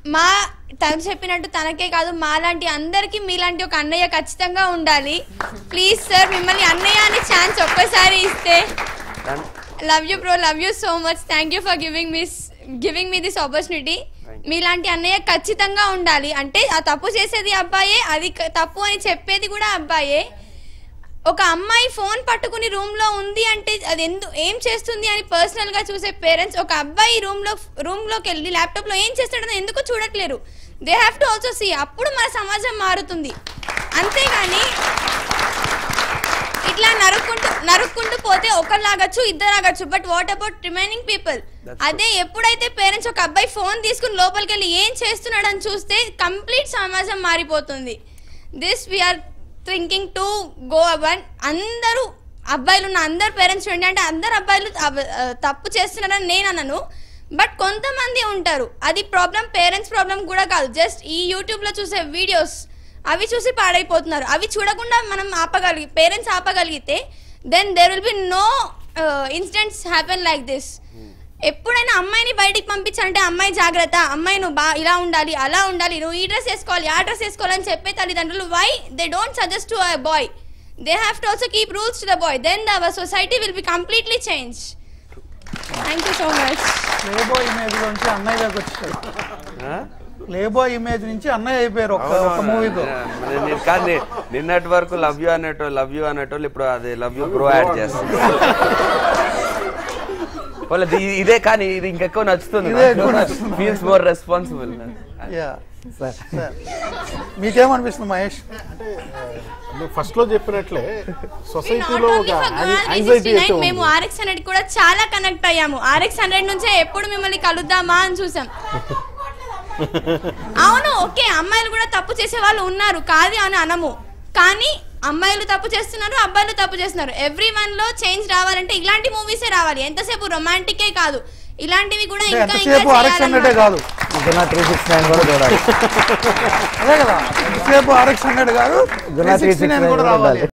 మా తను చెప్పినట్టు తనకే కాదు మాలాంటి అందరికి మీలాంటి ఒక అన్నయ్య ఖచ్చితంగా ఉండాలి ప్లీజ్ సార్ మిమ్మల్ని అన్నయ్య అని ఛాన్స్ ఒక్కసారి ఇస్తే love you bro love you so much thank you for giving miss giving me this opportunity మీలాంటి అన్నయ్య ఖచ్చితంగా ఉండాలి అంటే ఆ తప్పు చేసేది అబ్బాయే అది క- తప్పు అని చెప్పేది కూడా అబ్బాయే ఒక అమ్మాయి ఫోన్ పట్టుకుని రూమ్ లో ఉంది అంటే అది ఎందు ఏం చేస్తుంది అని పర్సనల్ గా చూసే పేరెంట్స్ ఒక అబ్బాయి రూమ్ లో రూమ్ లోకి వెళ్ళి ల్యాప్టాప్ లో ఏం చేస్తాడని ఎందుకు చూడట్లేరు they have to also see అప్పుడు మన సమాజం మారుతుంది అంతేగాని ఇట్లా నరుక్కుంటూ నరుక్కుంటూ పోతే ఒకరు లాగచ్చు ఇద్దరు లాగచ్చు but what about remaining people అదే ఎప్పుడైతే పేరెంట్స్ ఒక అబ్బాయి ఫోన్ తీసుకుని లోపలికి వెళ్ళి ఏం చేస్తున్నాడని చూస్తే కంప్లీట్ సమాజం మారిపోతుంది this we are thinking to go on అందరూ అబ్బాయిలు ఉన్న అందరు పేరెంట్స్ చూడండి అంటే అందరు అబ్బాయిలు అబ- ఆ, తప్పు చేస్తున్నారని నేను అన్నాను బట్ కొంతమంది ఉంటారు అది ప్రాబ్లం పేరెంట్స్ ప్రాబ్లం కూడా కాదు జస్ట్ ఈ యూట్యూబ్లో చూసే వీడియోస్ అవి చూసి పాడైపోతున్నారు అవి చూడకుండా మనం ఆపగలిగి పేరెంట్స్ ఆపగలిగితే then there will be no incidents happen like this ఎప్పుడైనా అమ్మాయిని బయటికి పంపించాలంటే అమ్మాయి జాగ్రత్త అమ్మాయి నువ్వు బా ఇలా ఉండాలి అలా ఉండాలి నువ్వు ఈ డ్రెస్ వేసుకోవాలి ఆ డ్రెస్ వేసుకోవాలని చెప్పే తల్లిదండ్రులు why they don't suggest to a boy they have to also keep rules to the boy then the our society will be completely change thank you so much playboy image నుంచి అన్నయ్య దాకా వచ్చాడు playboy image నుంచి అన్నయ్య అయిపోయారు ఒక ఒక మూవీతో నేను- నేను కాదు నే- నిన్నటి వరకు లవ్ యూ అనేటో లవ్ యూ అనేటోళ్ళు ఇప్పుడు అది లవ్ యూ బ్రో యాడ్ చేస్తుంది వాళ్ళది ఇ- ఇదే కానీ ఇది ఇంకెక్కువ నచ్చుతుంది ఇదే ఎక్కువ నచ్చుతుంది. ఫీల్స్ మోర్ రెస్పాన్సిబుల్ యా మీకేమనిపిస్తుంది మహేష్ ఫస్ట్ లో చెప్పినట్లే సొసైటీలో Not ఒక only for girls, యాంగ్జైటీ 369, అయితే మేము ఉంది ఆర్ఎక్స్ హండ్రెడ్ కూడా చాలా కనెక్ట్ అయ్యాము ఆర్ఎక్స్ హండ్రెడ్ నుంచే ఎప్పుడు మిమ్మల్ని కలుద్దామా అని చూసాం అవును ఓకే అమ్మాయిలు కూడా తప్పు చేసే వాళ్ళు ఉన్నారు కాదు అని అనము కానీ అమ్మాయిలు తప్పు చేస్తున్నారు అబ్బాయిలు తప్పు చేస్తున్నారు ఎవ్రీ వన్ లో చేంజ్ రావాలంటే ఇలాంటి మూవీసే రావాలి ఎంతసేపు రొమాంటికే కాదు ఇలాంటివి కూడా అంటే ఇంకా ఇంకా ఎంతసేపు ఆర్ఎక్స్ హండ్రెడే చేయాలన్నమాట. కాదు గుణ త్రీ సిక్స్ నైన్ కూడా చూడాలి అదే కదా ఎంతసేపు ఆర్ఎక్స్ హండ్రెడ్ కాదు గుణ three sixty six nine nine కూడా కూడా రావాలి ఉండాలి